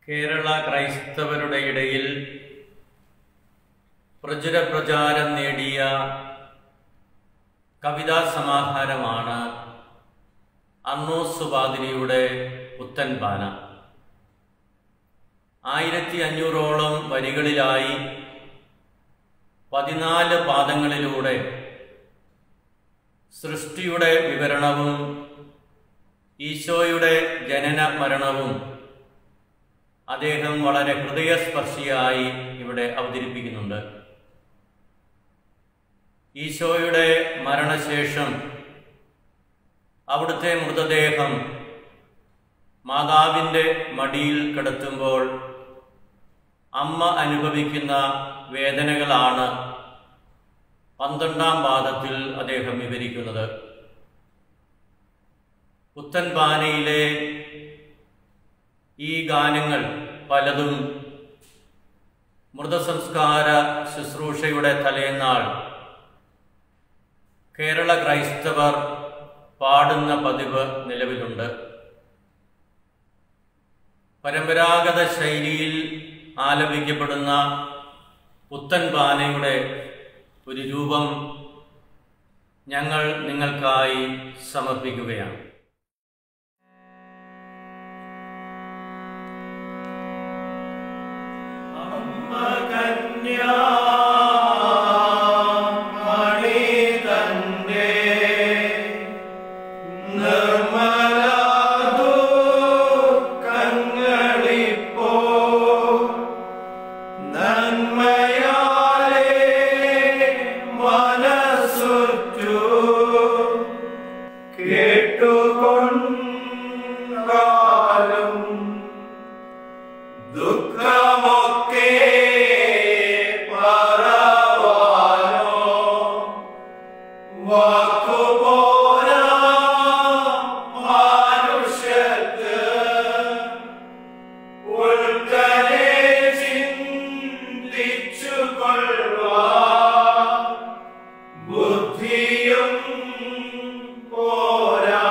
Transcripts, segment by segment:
കേരള ക്രൈസ്തവരുടെ ഇടയിൽ പ്രചുര പ്രചാരം നേടിയ കവിതാ സമാഹാരമാണ് അന്നോസ് പാതിരിയുടെ പുത്തൻപാന ആയിരത്തി അഞ്ഞൂറോളം വരികളിലായി പതിനാല് പാദങ്ങളിലൂടെ സൃഷ്ടിയുടെ വിവരണവും ഈശോയുടെ ജനന മരണവും അദ്ദേഹം വളരെ ഹൃദയസ്പർശിയായി ഇവിടെ അവതരിപ്പിക്കുന്നുണ്ട് ഈശോയുടെ മരണശേഷം അവിടുത്തെ മൃതദേഹം മാതാവിൻ്റെ മടിയിൽ കിടത്തുമ്പോൾ അമ്മ അനുഭവിക്കുന്ന വേദനകളാണ് പന്ത്രണ്ടാം പാദത്തിൽ അദ്ദേഹം വിവരിക്കുന്നത് പുത്തൻപാനയിലെ ഈ ഗാനങ്ങൾ പലതും മൃതസംസ്കാര ശുശ്രൂഷയുടെ തലേന്നാൾ കേരള ക്രൈസ്തവർ പാടുന്ന പതിവ് നിലവിലുണ്ട് പരമ്പരാഗത ശൈലിയിൽ ആലപിക്കപ്പെടുന്ന പുത്തൻപാനയുടെ ഒരു രൂപം ഞങ്ങൾ നിങ്ങൾക്കായി സമർപ്പിക്കുകയാണ് കേട്ടുകൊണ്ടാലും ദുഃഖമൊക്കെ പറവാനോ വാക്കുപോരാ മനുഷ്യർക്ക് ഉൾക്കനെ ചിന്തിച്ചു കൊള്ളുവാൻ ബുദ്ധിയും പോരാ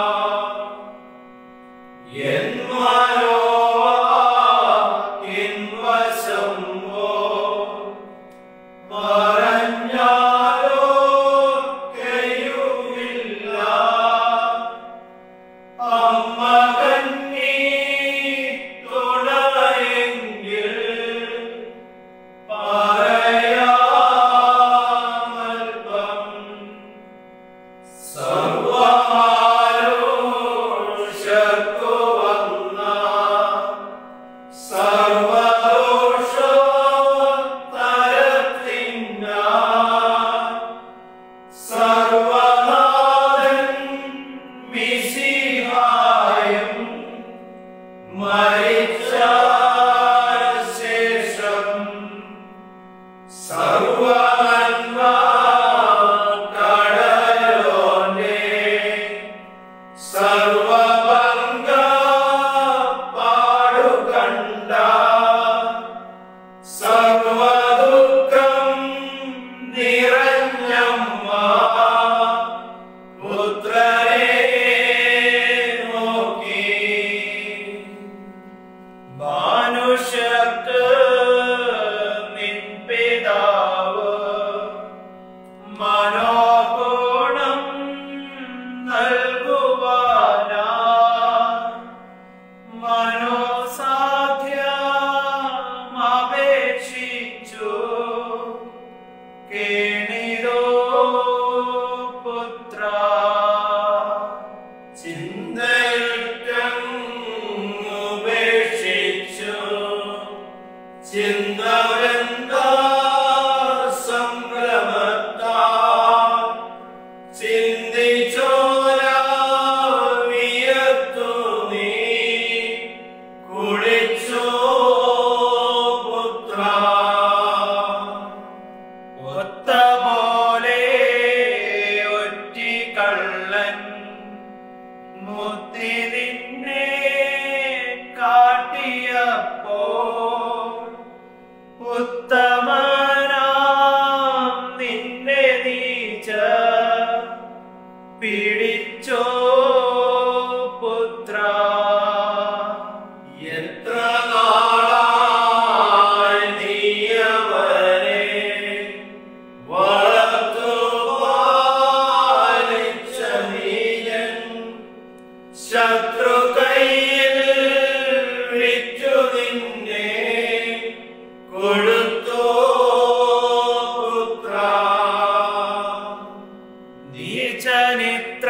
സർവനാഥൻ മിശിഹായും മരിച്ച ശേഷം സർവനന്മ കടലോനെ സർവഭംഗ പാടുകണ്ട സർവദുഃഖം നിറഞ്ഞമ്മ പുത്രനെ നോക്കി മനുഷ്യർക്ക് നിൻ പിതാവ് മനോഗുണം നൽകുവാനാ മനോസാധ്യമപേക്ഷിച്ചു കേണിരോ പുത്ര ചിന്തയുറ്റങ്ങുപേക്ഷിച്ചു ചിന്തവൃന്ദ സംക്രമത്താ ചിന്തിച്ചോര വിയർത്തു നീ കുളിച്ചോ പുത്ര ഒത്ത പോലെ ഒറ്റി കള്ളൻ മുത്തി നിന്നെ കാട്ടിയപ്പോ ഉത്തമനാം നിന്നെ നീച്ച പിടിച്ചോ പുത്ര എത്ര നാൾ മരിച്ചനിത്ര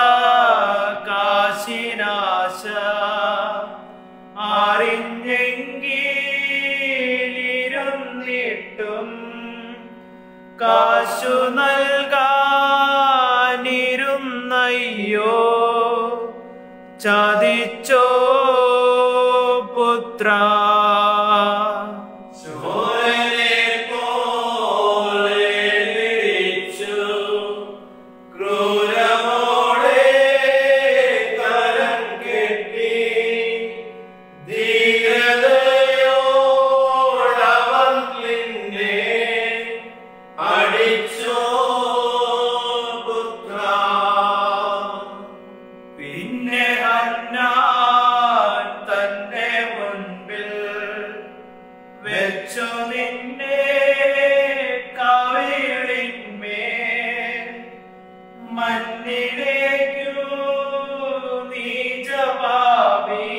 കാശിനാശ അറിഞ്ഞെങ്കിലിരുന്നിട്ടും കാശു നൽകാനിരുന്നയ്യോ ചതിച്ചോ പുത്ര ശോരനെ പോലെ വിളിച്ചു ക്രൂരമോടെ കരം കെട്ടി ധീരതയോടവൻ നിന്നെ അടിച്ചോ പുത്ര പിന്നെ ഹന്നാൻ തന്റെ മുൻപിൽ വെച്ചു നിന്നെ കവിളിന്മേൽ മണ്ണിലേക്കു നീചപാപി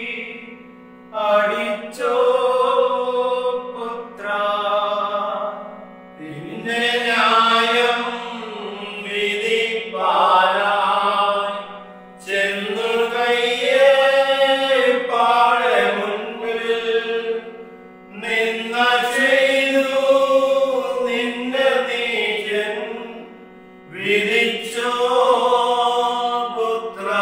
അടിച്ചോ പുത്ര പിന്നെ ന്യായം വിധിപ്പാനായി ചെന്നു കയ്യേ പാടെ മുൻപിൽ നിന്ന ചെയ്തു നിന്റെ നീചൻ വിധിച്ചോ പുത്ര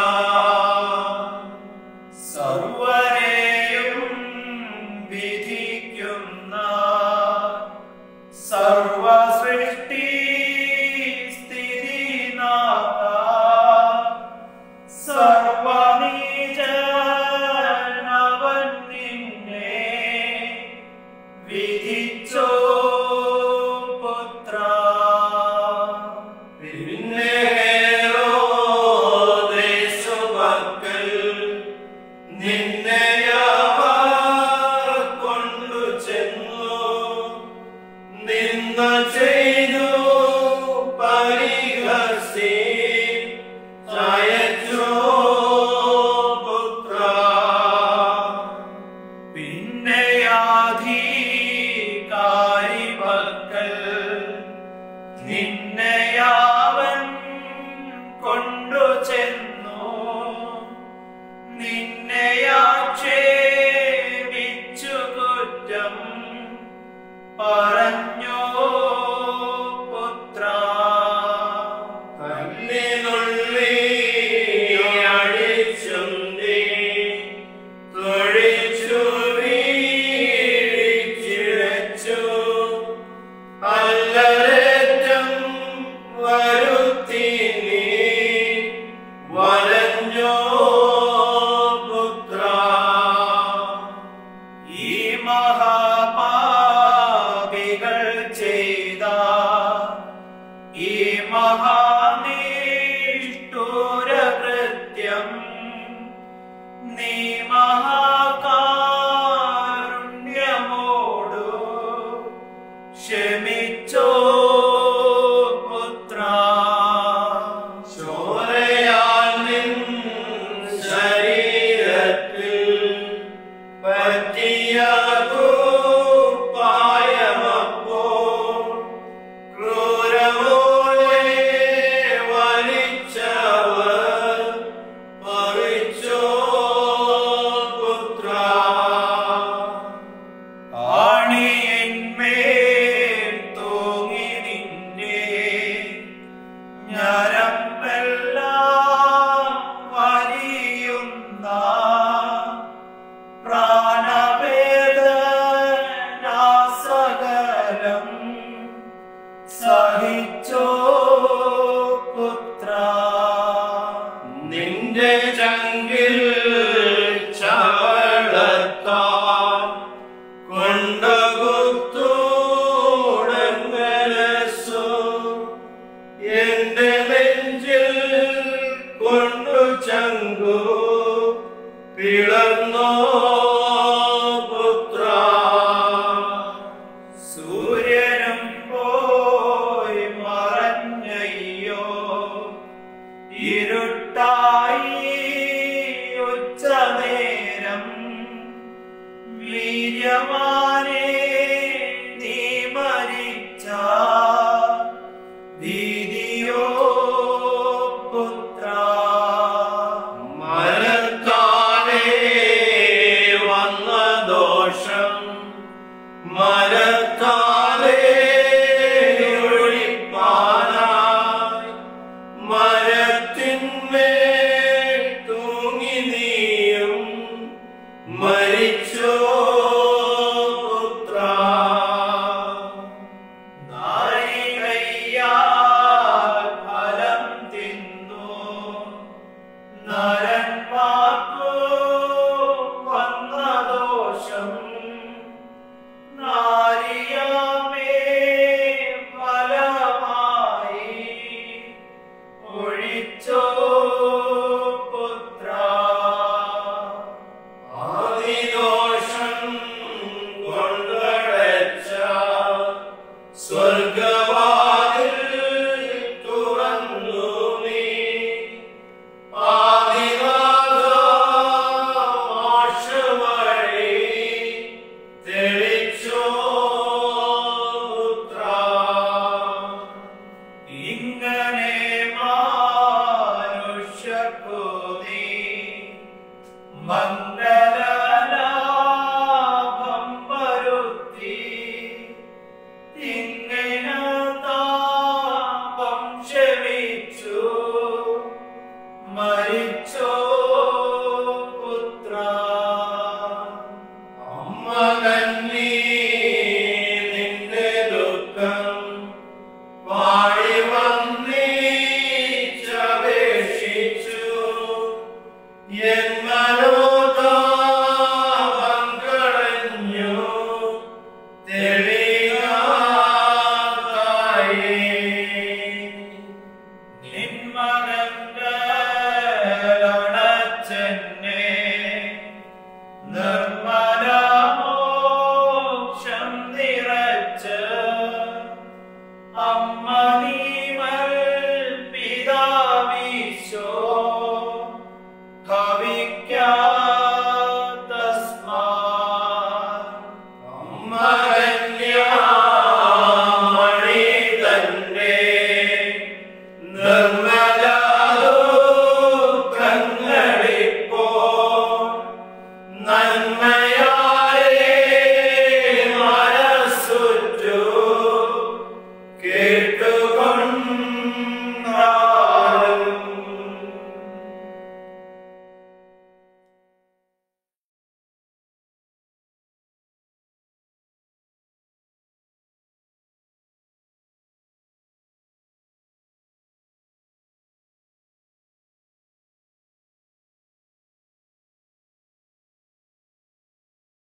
സർവരെയും വിധിക്കുന്ന സർവസൃഷ്ടി സ്ഥിതിനാഥ സർവനീചനവൻ നിന്നെ വിധിച്ചോ പുത്ര പിന്നെ ദേശപക്കൽ നിന്നെ അവർ കൊണ്ടു ചെന്നു നിന്ന ചെയ്തു പരിഹസി ചയച്ചോ പുത്ര പിന്നെ അധികാരി പക്കൽ നിന്നെയാവൻ കൊണ്ടു ചെന്നു നിന്നെയാക്ഷേപിച്ചു കുറ്റം പറഞ്ഞോ പുത്ര കണ്ണിനുള്ളി അടിച്ചുന്തി തൊഴിച്ചു വീഴിച്ചിഴച്ചു അല്ലരറ്റം വരുത്തി നീ വലഞ്ഞോ പുത്ര ഈ മഹാപാപികൾ ചെയ്ത ഈ മഹാനിഷ്ഠൂരകൃത്യം നീ മഹാകാരുണ്യമോടു ക്ഷമിച്ചോ പുത്ര ചോരയാൽ നിൻ ശരീരത്തിൽ പറ്റിയ പായമപ്പോൾ ക്രൂരമോടെ വലിച്ചവർ പറിച്ചോ പുത്ര ആണിയന്മേൽ തൂങ്ങി നിന്നെ ഞരമ്പെല്ലാം വലിയുന്ന പ്രാണവേദനാസകലം സഹിച്ചോ പുത്ര നിന്റെ ചങ്കിൽ ചവളത്താൽ കൊണ്ടകുത്തൂടങ്ങലസു എന്റെ നെഞ്ചിൽ കൊണ്ടു ചങ്കു പിളർന്നോ പുത്ര സൂര്യനും പോയി മറഞ്ഞയ്യോ ഇരുട്ടായി ഉച്ചനേരം വീര്യമാനെ നീ മരിച്ച ഭീതിയോ മകൻ